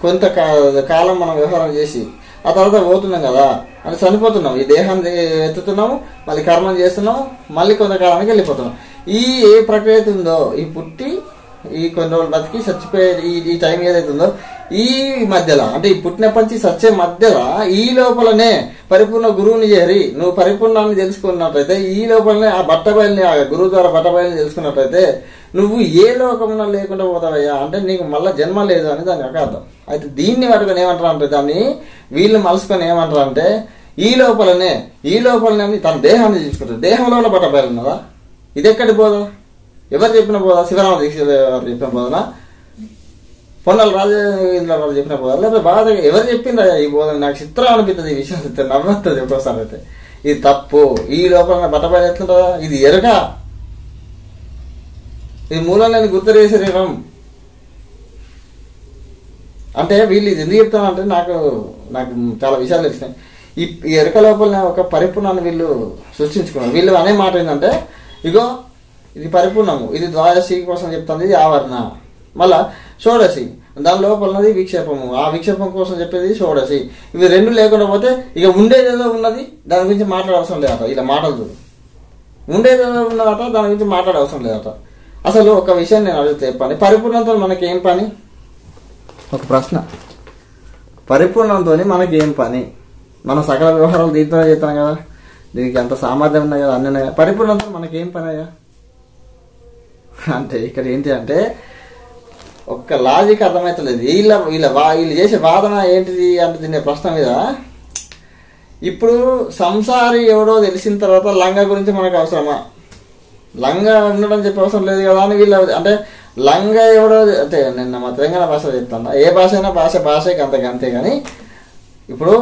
కొంత కా- కాలం మనం వ్యవహారం చేసి ఆ తర్వాత పోతున్నాం కదా అని చనిపోతున్నాం ఈ దేహాన్ని ఎత్తుతున్నాము మళ్ళీ కర్మం చేస్తున్నాము మళ్ళీ కొంతకాలానికి వెళ్ళిపోతున్నాం ఈ ఏ ప్రక్రియ అయితే ఉందో ఈ పుట్టి ఈ కొన్ని రోజులు బతికి చచ్చిపోయే ఈ ఈ టైం ఏదైతే ఉందో ఈ మధ్యలో అంటే ఈ పుట్టినప్పటి నుంచి సచ్చే మధ్యలో ఈ లోపలనే పరిపూర్ణ గురువుని చేరి నువ్వు పరిపూర్ణాన్ని తెలుసుకున్నట్లయితే ఈ లోపలనే ఆ బట్టబయల్ని ఆ గురువు ద్వారా బట్టబయల్ని తెలుసుకున్నట్లయితే నువ్వు ఏ లోకమున లేకుండా పోతావయ్యా అంటే నీకు మళ్ళా జన్మ లేదు అని దాని యొక్క అర్థం అయితే దీన్ని పట్టుకొని ఏమంటారు అంటే దాన్ని వీళ్ళు మలుసుకొని ఏమంటారు అంటే ఈ లోపలనే ఈ లోపలనే తన దేహాన్ని తీసుకుంటారు దేహంలో బట్టబయలు ఉన్నదా ఇది ఎక్కడి పోదా ఎవరు చెప్పిన పోదా శివరామ దీక్ష ఎవరు చెప్పిన పోదనా పొన్నల రాజేంద్ర గారు చెప్పిన పోదా లేకపోతే బాధ ఎవరు చెప్పిందా ఈ బోధన నాకు చిత్రం అనిపిస్తుంది ఈ విషయం చెప్తే నవ్వుతుంది ఒక్కోసారి అయితే ఇది తప్పు ఈ లోపల బట్టబయలు ఎట్లుంటుందా ఇది ఎరక ఇది మూలం లేని గుర్తు శరీరం అంటే వీళ్ళు ఇది ఎందుకు చెప్తానంటే నాకు నాకు చాలా విషయాలు తెలిసినాయి ఈ ఈ ఎరుక లోపల ఒక పరిపూర్ణాన్ని వీళ్ళు సృష్టించుకున్నారు వీళ్ళు అనే మాట ఏంటంటే ఇగో ఇది పరిపూర్ణము ఇది ద్వాదశి కోసం చెప్తుంది ఇది ఆవరణ మళ్ళా షోడశి దాని లోపల ఉన్నది విక్షేపము ఆ విక్షేపం కోసం చెప్పేది షోడశి ఇవి రెండు లేకుండా పోతే ఇక ఉండేదేదో ఉన్నది దాని గురించి మాట్లాడవసరం లేదట ఇలా మాటలు చూడు ఉండేదేదో ఉన్నదట దాని గురించి మాట్లాడవసరం లేదట అసలు ఒక విషయం నేను అడిగితే చెప్పండి పరిపూర్ణంతో మనకి ఏం పని ఒక ప్రశ్న పరిపూర్ణంతో మనకి ఏం పని మన సకల వ్యవహారాలు దీంతోనే చేస్తాం కదా దీనికి అంత సామర్థ్యం ఉన్నాయి కదా అన్నీ ఉన్నాయి కదా పరిపూర్ణంతో మనకి ఏం పని అయ్యా అంటే ఇక్కడ ఏంటి అంటే ఒక్క లాజిక్ అర్థమవుతలేదు వీళ్ళ వీళ్ళ వా వీళ్ళు చేసే వాదన ఏంటిది అంటే దీని ప్రశ్న మీద ఇప్పుడు సంసారి ఎవడో తెలిసిన తర్వాత లంగా గురించి మనకు అవసరమా లంగా ఉండడం చెప్పే అవసరం లేదు కదా అని వీళ్ళు అంటే లంగా ఎవడో అంటే నిన్న మా తెలంగాణ భాష చెప్తాను ఏ భాష అయినా భాష భాషకి అంతకి అంతే కానీ ఇప్పుడు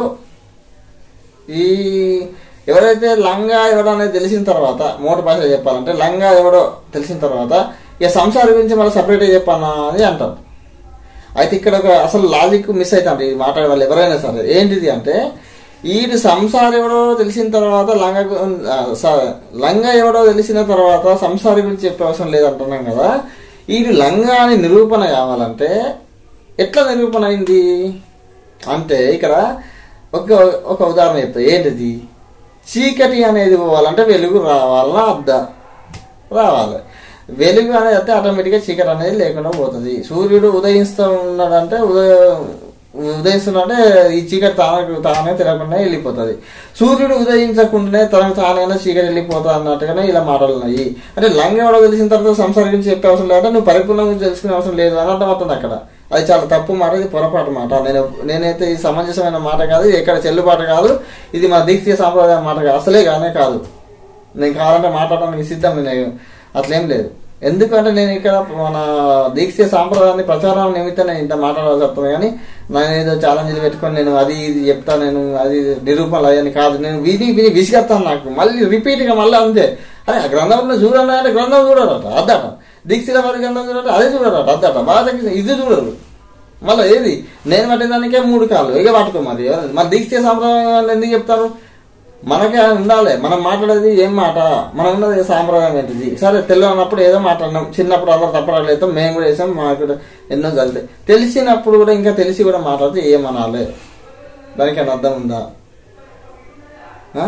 ఈ ఎవరైతే లంగా ఎవడో అనేది తెలిసిన తర్వాత మూట భాష చెప్పాలంటే లంగా ఎవడో తెలిసిన తర్వాత ఇక సంసార గురించి మళ్ళీ సపరేట్గా చెప్పానా అని అంటారు అయితే ఇక్కడ ఒక అసలు లాజిక్ మిస్ అవుతుంది ఇది మాట్లాడే వాళ్ళు ఎవరైనా సరే ఏంటిది అంటే ఈడు సంసారం ఎవడో తెలిసిన తర్వాత లంగ గు- ఆ, స- లంగ ఎవడో తెలిసిన తర్వాత సంసారి గురించి చెప్పే అవసరం లేదంటున్నాం కదా ఈడు లంగా అని నిరూపణ కావాలంటే ఎట్లా నిరూపణ అయింది అంటే ఇక్కడ ఒక ఒక ఉదాహరణ చెప్తా ఏంటిది చీకటి అనేది పోవాలంటే వెలుగు రావాలన్నా అద్దా రావాలి వెలుగు అనేది అయితే ఆటోమేటిక్గా చీకటి అనేది లేకుండా పోతుంది సూర్యుడు ఉదయిస్తూ ఉన్నాడంటే ఉదయ ఉదయిస్తున్నాడే ఈ చీకటి తానకు తానే తినకుండా వెళ్ళిపోతుంది సూర్యుడు ఉదయించకుండానే తనకు తానైనా చీకటి వెళ్ళిపోతా అన్నట్టుగానే ఇలా మాటలు ఉన్నాయి అంటే లంగ ఎవడో తెలిసిన తర్వాత సంసారం గురించి చెప్పే అవసరం లేదంటే నువ్వు పరిపూర్ణం గురించి తెలుసుకునే అవసరం లేదు అని అర్థమవుతుంది అక్కడ అది చాలా తప్పు మాట ఇది పొరపాటు మాట నేను నేనైతే ఇది సమంజసమైన మాట కాదు ఇది ఎక్కడ చెల్లుబాటు కాదు ఇది మా దీక్ష సాంప్రదాయ మాట కాదు అసలే కానే కాదు నేను కావాలంటే మాట్లాడడానికి సిద్ధం నేను అట్లేం లేదు ఎందుకంటే నేను ఇక్కడ మన దీక్ష సాంప్రదాయాన్ని ప్రచారం నిమిత్తం నేను ఇంత మాట్లాడాల్సి వస్తుంది కానీ నేను ఏదో ఛాలెంజ్లు పెట్టుకొని నేను అది ఇది చెప్తా నేను అది నిరూపణలు అయ్యని కాదు నేను విని విని విసిగేస్తాను నాకు మళ్ళీ రిపీట్ గా మళ్ళీ అంతే అరే ఆ గ్రంథంలో చూడండి అంటే గ్రంథం చూడరట అద్దట దీక్షల వారి గ్రంథం చూడండి అదే చూడరట అద్దట బాధ ఇది చూడరు మళ్ళీ ఏది నేను పట్టేదానికే మూడు కాళ్ళు ఇక పట్టుకో మరి మరి దీక్ష సాంప్రదాయం వాళ్ళు ఎందుకు చెప్తారు మనకే ఉండాలి మనం మాట్లాడేది ఏం మాట మనం ఉన్నది సాంప్రదాయం ఏంటిది సరే తెలియనప్పుడు ఏదో మాట్లాడినాం చిన్నప్పుడు అందరు తప్పరాలు వేస్తాం మేము కూడా వేసాం మాకు కూడా ఎన్నో చదివితే తెలిసినప్పుడు కూడా ఇంకా తెలిసి కూడా మాట్లాడితే ఏమనాలి దానికి ఏమైనా అర్థం ఉందా ఆ?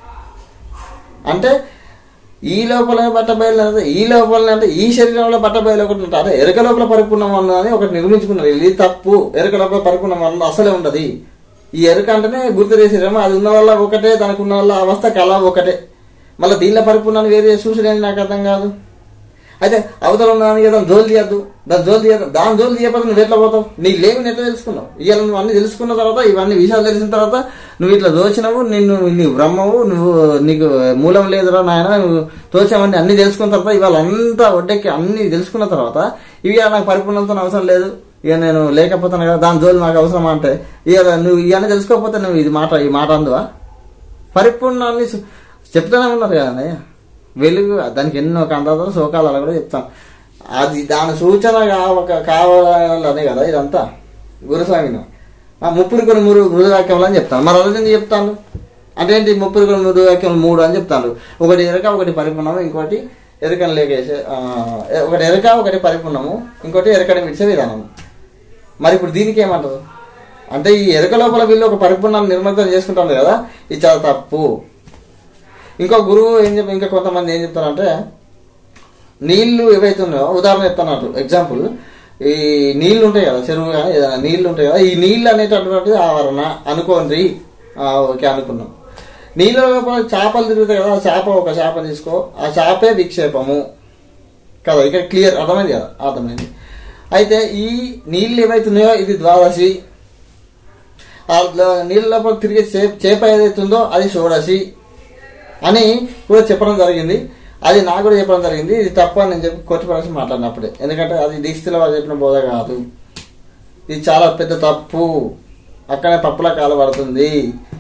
అంటే ఈ లోపల బట్ట బయలు అంటే ఈ లోపల అంటే ఈ శరీరంలో బట్ట బయలు ఒకటి ఉంటారు ఎరుక లోపల పరిపూర్ణం ఉన్నదని ఒకటి నిర్మించుకున్నారు ఇది తప్పు ఎరుక లోపల పరిపూర్ణం అన్నది అసలే ఉండదు ఈ ఎరుక అంటేనే గుర్తు శరీరం అది ఉన్న వల్ల ఒకటే దానికి ఉన్న వల్ల అవస్థ కళ ఒకటే మళ్ళీ దీనిలో పరిపూర్ణాన్ని వేరే చూసుడేంటి నాకు అర్థం కాదు అయితే అవతల ఉన్నదానికి దాని జోలు తీయద్దు దాని జోలు తీయద్దు దాని జోలు తీయకపోతే నువ్వు ఎట్లా పోతావు నీ లేవు ఎట్లా తెలుసుకున్నావు ఇవాళ నువ్వు అన్ని తెలుసుకున్న తర్వాత ఇవన్నీ విషయాలు తెలిసిన తర్వాత నువ్వు ఇట్లా దోచినవు నిన్ను నీవు బ్రహ్మవు నువ్వు నీకు మూలం లేదురా నాయన నువ్వు తోచావని అన్ని తెలుసుకున్న తర్వాత ఇవాళ అంతా ఒడ్డెక్కి అన్ని తెలుసుకున్న తర్వాత ఇవి నాకు పరిపూర్ణంతో అవసరం లేదు ఇక నేను లేకపోతాను కదా దాని జోలు నాకు అవసరమా అంటే ఇక నువ్వు ఇవన్నీ తెలుసుకోకపోతే నువ్వు ఇది మాట ఈ మాట అందువా పరిపూర్ణాన్ని సు- చెప్తూనే ఉన్నారు కదా అన్నయ్య వెలుగు దానికి ఎన్నో కందాలు శోకాలు అలా కూడా చెప్తాం అది దాని సూచన కావక కావాలనే కదా ఇదంతా గురుస్వామిని ఆ ముప్పుడు కొన్ని మూడు మృదువాక్యములు అని చెప్తాను మరి అదే ఎందుకు చెప్తాను అంటే ఏంటి ముప్పుడు కొన్ని మృదువాక్యములు మూడు అని చెప్తాను ఒకటి ఎరక ఒకటి పరిపూర్ణము ఇంకోటి ఎరకను లేకేసే ఆ, ఒకటి ఎరక ఒకటి పరిపూర్ణము ఇంకోటి ఎరకని విడిచే విధానము మరి ఇప్పుడు దీనికి ఏమంటారు అంటే ఈ ఎరుక లోపల వీళ్ళు ఒక పరిపూర్ణాన్ని నిర్మితం చేసుకుంటారు కదా ఇది చాలా తప్పు ఇంకో గురువు ఏం చెప్పి ఇంకా కొంతమంది ఏం చెప్తారంటే నీళ్లు ఏవైతే ఉన్నాయో ఉదాహరణ చెప్తాను ఎగ్జాంపుల్ ఈ నీళ్లు ఉంటాయి కదా చెరువు కానీ ఏదైనా నీళ్లు ఉంటాయి కదా ఈ నీళ్లు అనేటటువంటిది ఆవరణ అనుకోండి ఆ, ఓకే అనుకున్నాం నీళ్ళ లోపల చేపలు తిరుగుతాయి కదా ఆ చేప ఒక చేప తీసుకో ఆ చేపే విక్షేపము కదా ఇక్కడ క్లియర్ అర్థమైంది కదా అర్థమైంది అయితే ఈ నీళ్ళు ఏవైతున్నాయో ఇది ద్వాదశి ఆ ల- నీళ్ళ లోపల తిరిగే చే- చేప ఏదైతుందో అది షోడశి అని కూడా చెప్పడం జరిగింది అది నాకు కూడా చెప్పడం జరిగింది ఇది తప్పు అని నేను చెప్పి కొట్టిపడాల్సి మాట్లాడినప్పుడే ఎందుకంటే అది దీక్షితుల వారు చెప్పిన బోధ కాదు ఇది చాలా పెద్ద తప్పు అక్కడే పప్పుల కాల పడుతుంది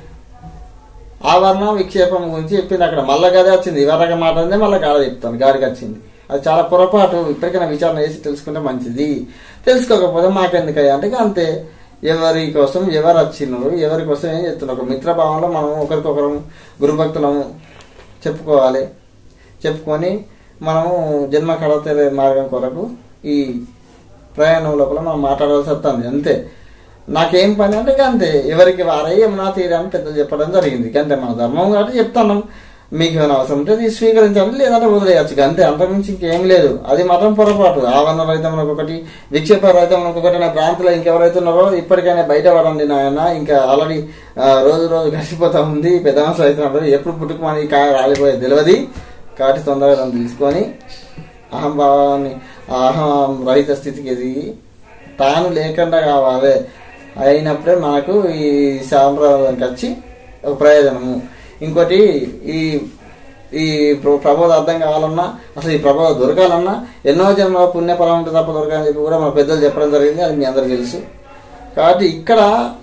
ఆవరణ విక్షేపం గురించి చెప్పింది అక్కడ మళ్ళా గదే వచ్చింది ఇవరగా మాట్లాడిందే మళ్ళీ గాడ చెప్తాను గాడికి వచ్చింది అది చాలా పొరపాటు ఇప్పటికైనా విచారణ చేసి తెలుసుకుంటే మంచిది తెలుసుకోకపోతే మాకెందుకయ్యా అంటే ఇక అంతే ఎవరి కోసం ఎవరు వచ్చినారు ఎవరి కోసం ఏం చెప్తున్నారు ఒక మిత్రభావంలో మనం ఒకరికొకరం గురుభక్తులము చెప్పుకోవాలి చెప్పుకొని మనము జన్మ కడతెరే మార్గం కొరకు ఈ ప్రయాణం లోపల మనం మాట్లాడాల్సి వస్తుంది అంతే నాకేం పని అంటే ఇక అంతే ఎవరికి వారై ఏమన్నా తీరని పెద్దలు చెప్పడం జరిగింది ఇక అంతే మన ధర్మం కాబట్టి చెప్తున్నాం మీకు ఏమైనా అవసరం ఉంటే ఇది స్వీకరించండి లేదంటే వదిలేయచ్చు ఇక అంతే అంతకుమించి ఇంకేం లేదు అది మాత్రం పొరపాటు ఆవరణ రైతం ఒకటి విక్షేప రైతం ఒకటి నా ప్రాంతంలో ఇంకెవరైతే ఉన్నారో ఇప్పటికైనా బయటపడండి నాయన ఇంకా ఆల్రెడీ రోజు రోజు గడిచిపోతా ఉంది పెద్ద మనుషులు అవుతున్నారు ఎప్పుడు పుట్టుకు ఈ కాయ రాలిపోయేది తెలియదు కాబట్టి తొందరగా దాన్ని తీసుకొని అహంభావాన్ని అహం రహిత స్థితికి ఎదిగి తాను లేకుండా కావాలి అయినప్పుడే మనకు ఈ సాంప్రదాయానికి వచ్చి ఒక ప్రయోజనము ఇంకోటి ఈ ఈ ప్ర- ప్రబోధ అర్థం కావాలన్నా అసలు ఈ ప్రబోధ దొరకాలన్నా ఎన్నో జన్మ పుణ్యఫలం ఉంటే తప్ప దొరకాలని చెప్పి కూడా మన పెద్దలు చెప్పడం జరిగింది అది మీ అందరికి తెలుసు కాబట్టి ఇక్కడ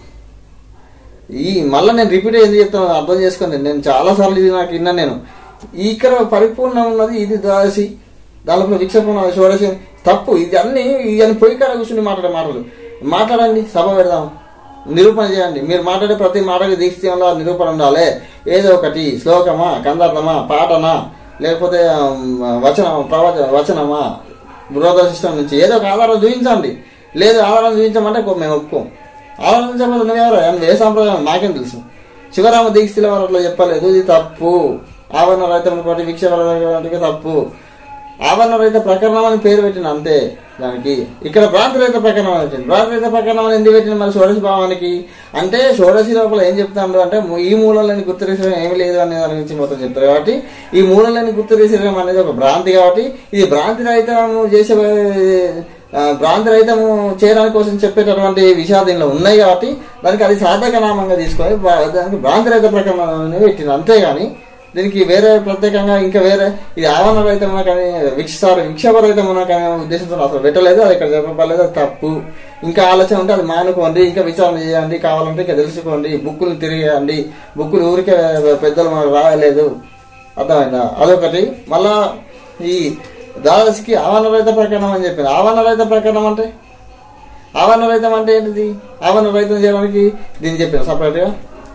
ఈ మళ్ళీ నేను రిపీట్ ఎందుకు చెప్తాను అర్థం చేసుకోండి నేను చాలా సార్లు ఇది నాకు విన్నాను నేను ఇక్కడ పరిపూర్ణం ఉన్నది ఇది ద్వాదశి దాంట్లో విక్షేపం ఉన్నది షోడశి తప్పు ఇది అన్ని ఇవన్నీ పొయ్యి కాడ కూర్చుని మాట్లాడే మాటలు మాట్లాడండి సభ పెడదాం నిరూపణ చేయండి మీరు మాట్లాడే ప్రతి మాటకి దీక్షలో నిరూపణ ఉండాలి ఏదో ఒకటి శ్లోకమా కందార్థమా పాటనా లేకపోతే ఉమ్, వచనం ప్రవచ వచనమా బృహద సిస్టమ్ నుంచి ఏదో ఒక ఆధారం చూపించండి లేదు ఆధారం చూపించమంటే కో- మేము ఒప్పుకోం ఆధారం చూపించకపోతే నువ్వెవరు నువ్వు ఏ సాంప్రదాయం మాకేం తెలుసు శివరామ దీక్షితుల వారు అట్లా చెప్పలేదు ఇది తప్పు ఆవరణ రైతం బట్టి వీక్ష తప్పు ఆవరణ రహిత ప్రకరణం అని పేరు పెట్టిన అంతే దానికి ఇక్కడ భ్రాంతి రహిత ప్రకరణం అని వచ్చింది భ్రాంతి రహిత ప్రకరణం అని ఎందుకు పెట్టింది మరి షోడశి భావానికి అంటే షోడశి లోపల ఏం చెప్తాడు అంటే ఈ మూలలని గుర్తురేసడం ఏమీ లేదు అనే దాని గురించి మొత్తం చెప్తారు కాబట్టి ఈ మూలలని గుర్తురేసడం అనేది ఒక భ్రాంతి కాబట్టి ఇది భ్రాంతి రహితము చేసే ఆ, భ్రాంతి రహితము చేయడానికి కోసం చెప్పేటటువంటి విషయాలు దీనిలో ఉన్నాయి కాబట్టి దానికి అది సాధక నామంగా తీసుకొని బా- దానికి భ్రాంతి రహిత ప్రకరణం అనేది పెట్టింది అంతేగాని దీనికి వేరే ప్రత్యేకంగా ఇంకా వేరే ఇది ఆవరణ రహితమున కానీ విక్షార విక్షేప రహితమున కానీ ఉద్దేశంతో అసలు పెట్టలేదు అది ఇక్కడ చెప్పలేదు అది తప్పు ఇంకా ఆలోచన ఉంటే అది మానుకోండి ఇంకా విచారణ చేయండి కావాలంటే ఇంకా తెలుసుకోండి బుక్కులు తిరిగేయండి బుక్కులు ఊరికే పెద్దలు మనకు రాయలేదు అర్థమైందా అదొకటి మళ్ళా ఈ ద్వాదశికి ఆవరణ రహిత ప్రకరణం అని చెప్పింది ఆవరణ రహిత ప్రకరణం అంటే ఆవరణ రహితం అంటే ఏంటిది ఆవరణ రహితం చేయడానికి దీన్ని చెప్పిన సపరేట్గా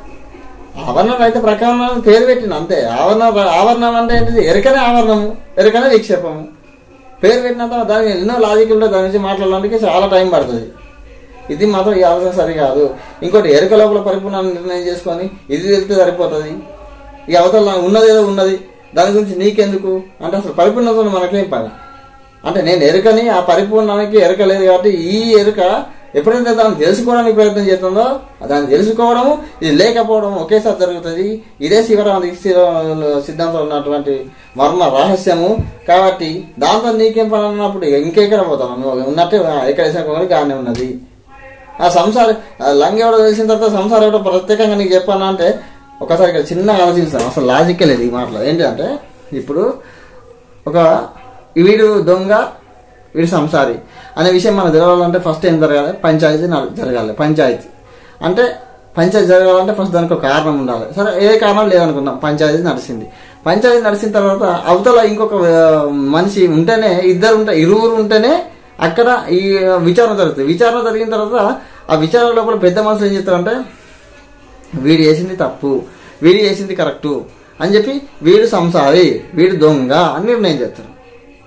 ఆవరణం అయితే ప్రకరణం అని పేరు పెట్టిన అంతే ఆవరణ ఆవరణం అంటే ఏంటిది ఎరకనే ఆవరణము ఎరకనే విక్షేపము పేరు పెట్టినంత దానికి ఎన్నో లాజిక్ ఉంటే దాని నుంచి మాట్లాడడానికి చాలా టైం పడుతుంది ఇది మాత్రం ఈ ఆలోచన సరికాదు ఇంకోటి ఎరుక లోపల పరిపూర్ణాన్ని నిర్ణయం చేసుకొని ఇది తెలిస్తే సరిపోతుంది ఈ అవతల ఉన్నదేదో ఉన్నది దాని గురించి నీకెందుకు అంటే అసలు పరిపూర్ణతో మనకేం పని అంటే నేను ఎరుకని ఆ పరిపూర్ణానికి ఎరుక లేదు కాబట్టి ఈ ఎరుక ఎప్పుడైతే దాన్ని తెలుసుకోవడానికి ప్రయత్నం చేస్తుందో దాన్ని తెలుసుకోవడము ఇది లేకపోవడం ఒకేసారి జరుగుతుంది ఇదే శివరామ సిద్ధాంతం ఉన్నటువంటి మర్మ రహస్యము కాబట్టి దాంతో నీకేం పని అన్నప్పుడు ఇంకెక్కడ పోతాను నువ్వు ఉన్నట్టే ఎక్కడ వేసిన గానే ఉన్నది ఆ సంసారం ఆ లంగ ఎవడో తెలిసిన తర్వాత సంసారం ఎవడో ప్రత్యేకంగా నీకు చెప్పాను అంటే ఒకసారి ఇక్కడ చిన్నగా ఆలోచిస్తాను అసలు లాజిక్కే లేదు ఈ మాటలో ఏంటంటే ఇప్పుడు ఒక వీడు దొంగ వీడు సంసారి అనే విషయం మనకు తెలవాలంటే ఫస్ట్ ఏం జరగాలి పంచాయతీ నడ- జరగాలి పంచాయతీ అంటే పంచాయతీ జరగాలంటే ఫస్ట్ దానికి ఒక కారణం ఉండాలి సరే ఏ కారణం లేదనుకుందాం పంచాయతీ నడిచింది పంచాయతీ నడిచిన తర్వాత అవతల ఇంకొక ఆ, మనిషి ఉంటేనే ఇద్దరు ఉంటే ఇరువురు ఉంటేనే అక్కడ ఈ విచారణ జరుగుతుంది విచారణ జరిగిన తర్వాత ఆ విచారణ లోపల పెద్ద మనుషులు ఏం చేస్తారంటే వీడు చేసింది తప్పు వీడు చేసింది కరెక్టు అని చెప్పి వీడు సంసారి వీడు దొంగ అని నిర్ణయం చేస్తారు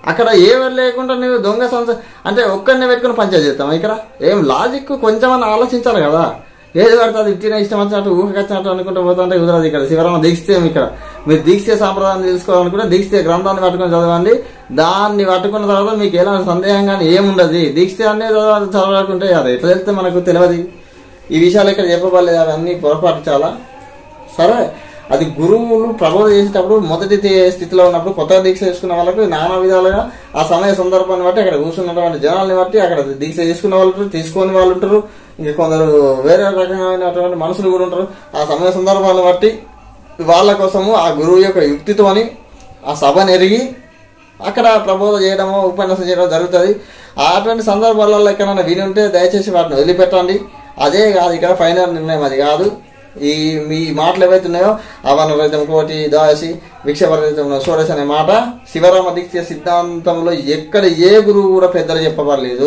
అక్కడ ఏమీ లేకుండా నువ్వు దొంగ సంస్థ అంటే ఒక్కరిని పెట్టుకుని పంచాయతీ చేస్తాం ఇక్కడ ఏం లాజిక్ కొంచెమన్నా ఆలోచించాలి కదా ఏది పడుతుంది ఇట్టిన ఇష్టం వచ్చినట్టు ఊహకి వచ్చినట్టు అనుకుంటూ పోతుంటే కుదరదు ఇక్కడ శివరామ దీక్షితే ఇక్కడ మీరు దీక్ష సాంప్రదాయాన్ని తెలుసుకోవాలనుకుంటే దీక్ష గ్రంథాన్ని పట్టుకొని చదవండి దాన్ని పట్టుకున్న తర్వాత మీకు ఎలాంటి సందేహం కానీ ఏముండదు దీక్ష అనేది చదవాలి చదవాలనుకుంటే అది ఎట్లా వెళ్తే మనకు తెలియదు ఈ విషయాలు ఇక్కడ చెప్పబడలేదు అవన్నీ పొరపాటు చాలా సరే అది గురువులు ప్రబోధ చేసేటప్పుడు మొదటి తే- స్థితిలో ఉన్నప్పుడు కొత్తగా దీక్ష చేసుకున్న వాళ్ళకు నానా విధాలుగా ఆ సమయ సందర్భాన్ని బట్టి అక్కడ కూర్చున్నటువంటి జనాల్ని బట్టి అక్కడ దీక్ష తీసుకున్న వాళ్ళు ఉంటారు తీసుకొని వాళ్ళు ఉంటారు ఇంకా కొందరు వేరే రకమైనటువంటి మనుషులు కూడా ఉంటారు ఆ సమయ సందర్భాన్ని బట్టి వాళ్ళ కోసము ఆ గురువు యొక్క యుక్తితోని ఆ సభను ఎరిగి అక్కడ ప్రబోధ చేయడమో ఉపన్యాసం చేయడం జరుగుతుంది అటువంటి సందర్భాలలో ఎక్కడైనా విని ఉంటే దయచేసి వాటిని వదిలిపెట్టండి అదే కాదు ఇక్కడ ఫైనల్ నిర్ణయం అది కాదు ఈ మీ మాటలు ఏవైతే ఉన్నాయో అవన రైతం కోటి దాసి భిక్షపరితం షోడశ అనే మాట శివరామ దీక్ష సిద్ధాంతంలో ఎక్కడ ఏ గురువు కూడా పెద్దలు చెప్పబడలేదు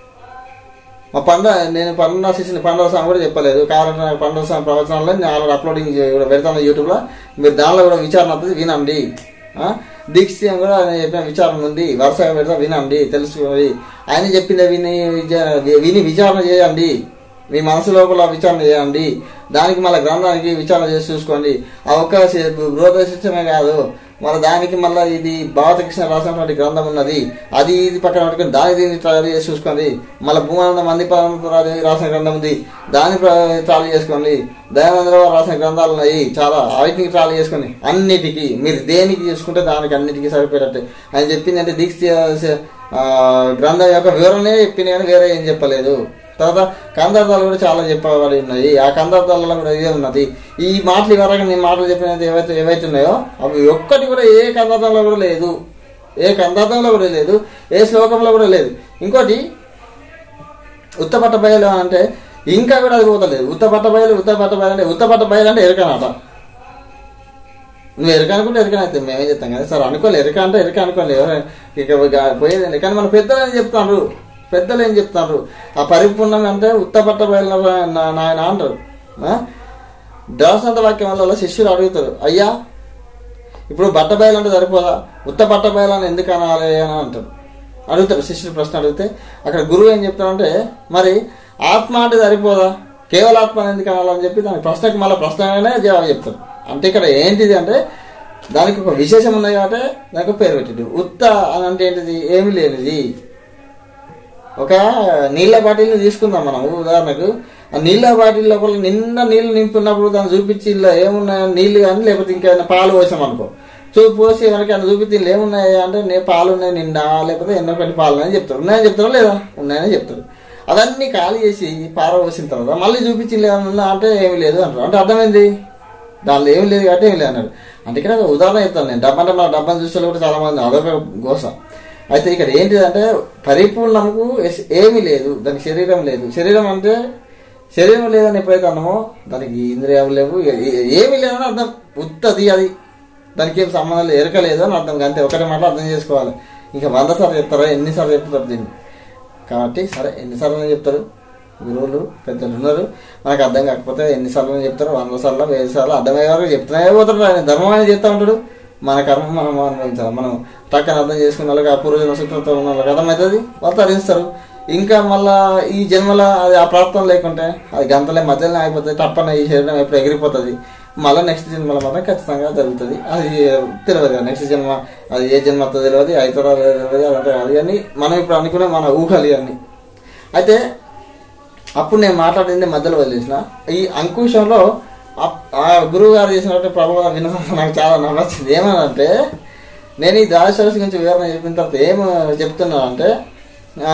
మా పండ నేను పండుగ శిష్యుని పండుగ స్వామి కూడా చెప్పలేదు కారణం నాకు పండుగ స్వామి ప్రవచనాల్లో నేను ఆల్రెడీ అప్లోడింగ్ చే- కూడా పెడతాను యూట్యూబ్లో మీరు దానిలో కూడా విచారణ అవుతుంది వినండి ఆ? దీక్ష కూడా ఆయన చెప్పిన విచారణ ఉంది వరుసగా పెడతా వినండి తెలుసుకోండి ఆయన చెప్పింది విని విజ- విని విచారణ చేయండి మీ మనసు లోపల విచారణ చేయండి దానికి మళ్ళీ గ్రంథానికి విచారణ చేసి చూసుకోండి ఆ ఒక్క గృహ శిక్షమే కాదు మళ్ళీ దానికి మళ్ళీ ఇది భావతకృష్ణ రాసినటువంటి గ్రంథం ఉన్నది అది ఇది పక్కన పెట్టుకుని దాని దీన్ని ట్రావెల్ చేసి చూసుకోండి మళ్ళీ భూమానంద మంది రాసిన గ్రంథం ఉంది దాన్ని ట్రావెల్ చేసుకోండి దయానందరావు రాసిన గ్రంథాలు ఉన్నాయి చాలా వాటికి ట్రావెల్ చేసుకోండి అన్నిటికీ మీరు దేనికి చేసుకుంటే దానికి అన్నిటికీ సరిపోయేటట్టు ఆయన చెప్పింది అంటే దీక్ష ఆ, గ్రంథం యొక్క వివరణే చెప్పింది కానీ వేరే ఏం చెప్పలేదు తర్వాత కందార్థాలు కూడా చాలా చెప్పబడి ఉన్నాయి ఆ కందార్థాలలో కూడా ఇదే ఉన్నది ఈ మాటలు ఇవరకు నేను మాటలు చెప్పినది ఏవైతే ఏవైతే ఉన్నాయో అవి ఒక్కటి కూడా ఏ కందార్థంలో కూడా లేదు ఏ కందార్థంలో కూడా లేదు ఏ శ్లోకంలో కూడా లేదు ఇంకోటి ఉత్తపట్ట బయలు అంటే ఇంకా కూడా అది పోతలేదు ఉత్తపట్ట బయలు ఉత్తపట్ట బయలు అంటే ఉత్తపట్ట బయలు అంటే ఎరకనాట నువ్వు ఎరక అనుకుంటే ఎరకన అయితే మేమేం చెప్తాం కదా సార్ అనుకోలే ఎరక అంటే ఎరక అనుకోలే ఎవరు ఇక గా- పోయేదండి కానీ మన పెద్దలు ఏం చెప్తారు పెద్దలు ఏం చెప్తారు ఆ పరిపూర్ణం అంటే ఉత్తపట్ట బయలు నాయన అంటారు ఆ? దాసంత వాక్యం వల్ల శిష్యులు అడుగుతారు అయ్యా ఇప్పుడు బట్ట బయలు అంటే సరిపోదా ఉత్త బట్ట బయలు అని ఎందుకు అనాలి అని అంటారు అడుగుతారు శిష్యులు ప్రశ్న అడిగితే అక్కడ గురువు ఏం చెప్తారంటే మరి ఆత్మ అంటే సరిపోదా కేవల ఆత్మ అని ఎందుకు అనాలని చెప్పి దాని ప్రశ్నకి మళ్ళీ ప్రశ్నగానే జవాబు చెప్తారు అంటే ఇక్కడ ఏంటిది అంటే దానికి ఒక విశేషం ఉన్నది కాబట్టి దానికి ఒక పేరు పెట్టిండు ఉత్త అని అంటే ఏంటిది ఏమి లేనిది ఒక నీళ్ళ బాటిల్ని తీసుకుందాం మనం ఉదాహరణకు ఆ నీళ్ళ బాటిల్ లోపల నిన్న నీళ్లు నింపున్నప్పుడు దాన్ని చూపించి ఇలా ఏమున్నాయి నీళ్లు కానీ లేకపోతే ఇంకా పాలు పోసాం అనుకో చూపి పోసి మనకి అని చూపించి ఇలా ఏమున్నాయి అంటే నే పాలు ఉన్నాయి నిండా లేకపోతే ఎన్నో కొన్ని పాలు ఉన్నాయని చెప్తారు ఉన్నాయని చెప్తారా లేదా ఉన్నాయని చెప్తారు అవన్నీ ఖాళీ చేసి పార పోసిన తర్వాత మళ్ళీ చూపించి ఇలా ఏమన్నా అంటే ఏమి లేదు అంటారు అంటే అర్థమైంది దానిలో ఏమి లేదు కాబట్టి ఏమి లేదు అన్నాడు అంటే ఇక్కడ ఒక ఉదాహరణ చెప్తాను నేను డబ్బా అంటే మన డబ్బాను చూసే కూడా చాలా మంది అదొక గోస అయితే ఇక్కడ ఏంటిదంటే పరిపూర్ణముకు ఎస్- ఏమీ లేదు దానికి శరీరం లేదు శరీరం అంటే శరీరం లేదని ఎప్పుడైతే అన్నామో దానికి ఇంద్రియాలు లేవు ఏ- ఏ- ఏమీ లేదని అర్థం ఉత్తది అది దానికి ఏం సంబంధం లేదు ఎరక లేదు అని అర్థం అంతే ఒకటే మాట అర్థం చేసుకోవాలి ఇంకా వంద సార్లు చెప్తారా ఎన్నిసార్లు చెప్తారు దీన్ని కాబట్టి సరే ఎన్నిసార్లు చెప్తారు గురువులు పెద్దలు ఉన్నారు మనకు అర్థం కాకపోతే ఎన్నిసార్లు చెప్తారు వంద సార్లు వెయ్యి సార్లు అర్థమయ్యే వరకు చెప్తూనే పోతాడు ఆయన ధర్మం ఆయన చెప్తా ఉంటాడు మన కర్మ మనం అనుభవించాలి మనం టక్కన అర్థం చేసుకున్న వాళ్ళకి ఆ పూర్వజన సూత్రంతో ఉన్న వాళ్ళకి అర్థమవుతుంది వాళ్ళు తరిస్తారు ఇంకా మళ్ళా ఈ జన్మల అది ఆ ప్రాప్తం లేకుంటే అది గంటలే మధ్యలోనే అయిపోతుంది తప్పన ఈ శరీరం ఎప్పుడు ఎగిరిపోతుంది మళ్ళీ నెక్స్ట్ జన్మలో మాత్రం ఖచ్చితంగా జరుగుతుంది అది తెలియదు కదా నెక్స్ట్ జన్మ అది ఏ జన్మ వస్తుందో తెలియదు అవుతుందో తెలియదు అదంతా కాదు కానీ మనం ఇప్పుడు అనుకునే మన ఊహలు ఇవన్నీ అయితే అప్పుడు నేను మాట్లాడింది మధ్యలో వదిలేసిన ఈ అంకుశంలో ఆ- ఆ గురువు గారు చేసినటువంటి ప్రభావం వినడం నాకు చాలా నచ్చింది ఏమనంటే నేను ఈ ద్వాదశ గురించి వివరణ చెప్పిన తర్వాత ఏం చెప్తున్నా అంటే ఆ,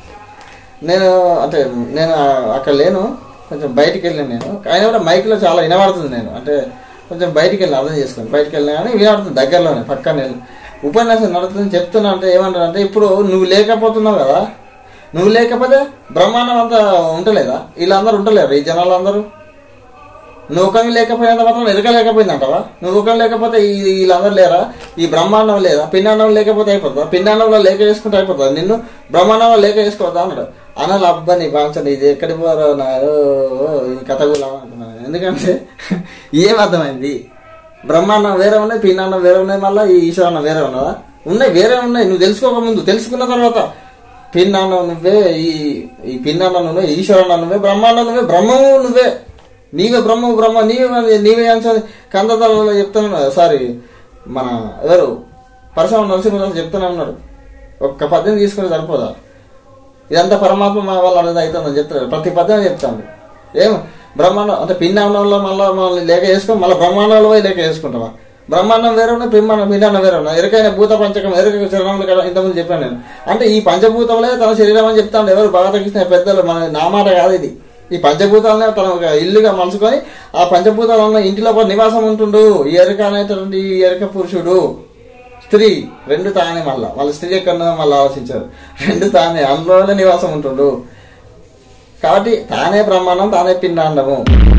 నేను అంటే నేను అక్కడ లేను కొంచెం బయటికి వెళ్ళాను నేను అయినా కూడా మైక్లో చాలా వినబడుతుంది నేను అంటే కొంచెం బయటికి వెళ్ళి అర్థం చేసుకోండి బయటికి వెళ్ళినా కానీ వినబడుతుంది దగ్గరలోనే పక్కనే ఉపన్యాసం నడుతుంది చెప్తున్నా అంటే ఏమంటారు అంటే ఇప్పుడు నువ్వు లేకపోతున్నావు కదా నువ్వు లేకపోతే బ్రహ్మాండం అంతా ఉండలేదా వీళ్ళందరూ ఉండలేరు ఈ జనాలు అందరూ నువ్వు ఒకరిని లేకపోయినంత మాత్రం ఎరక లేకపోయిందంటవా నువ్వు ఒకరిని లేకపోతే ఈ- వీళ్ళందరూ లేరా ఈ బ్రహ్మాండం లేదా పిండాండం లేకపోతే అయిపోతుందా పిండాండంలో లేక చేసుకుంటే అయిపోతుందా నిన్ను బ్రహ్మాండంలో లేక చేసుకోవద్దా అన్నాడు అనాలి అబ్బా నీ బాంచండి ఇది ఎక్కడి పోరో నా ఓ, ఓ, ఈ కథ కూడా అనుకున్నాను ఎందుకంటే ఏం అర్థమైంది బ్రహ్మాండం వేరే ఉన్నది పిండాండం వేరే ఉన్నది మళ్ళీ ఈ ఈశ్వరాన్నం వేరే ఉన్నదా ఉన్నాయి వేరే ఉన్నాయి నువ్వు తెలుసుకోక ముందు తెలుసుకున్న తర్వాత పిన్నాన్న నువ్వే ఈ ఈ పిన్నాన్న నువ్వే ఈశ్వరన్న నువ్వే బ్రహ్మాండ నువ్వే బ్రహ్మము నువ్వే నీవే బ్రహ్మము బ్రహ్మ నీవే నీవే అని కందతలలో చెప్తాను సారీ మన ఎవరు పరశురామ నరసింహరాజు చెప్తూనే ఉన్నాడు ఒక్క పద్యం తీసుకుని సరిపోదా ఇదంతా పరమాత్మ మా వల్ల అనేది అవుతుందని చెప్తారు ప్రతి పద్యం చెప్తాను ఏం బ్రహ్మాండం అంటే పిండాండంలో మళ్ళీ మళ్ళీ లేక వేసుకొని మళ్ళీ బ్రహ్మాండంలో పోయి లేక వేసుకుంటావా బ్రహ్మాండం వేరే ఉన్నాయి బ్రహ్మాండం పిండాండం వేరే ఉన్నాయి ఎరుకైన భూత పంచకం ఎరుక చరణంలో కదా ఇంతకుముందు చెప్పాను నేను అంటే ఈ పంచభూతములే తన శరీరం అని చెప్తాను ఎవరు భగవతకృష్ణ పెద్దలు మన నా మాట కాదు ఇది ఈ పంచభూతాలనే తన ఒక ఇల్లుగా మలుచుకొని ఆ పంచభూతాలు ఉన్న ఇంటిలో పాటు నివాసం ఉంటుండు ఈ ఎరుక అనేటువంటి ఈ ఎరుక పురుషుడు స్త్రీ రెండు తానే మళ్ళా వాళ్ళ స్త్రీ ఎక్కడ మళ్ళీ ఆలోచించారు రెండు తానే అందులోనే నివాసం ఉంటుండు కాబట్టి తానే బ్రహ్మాండం తానే పిండాండము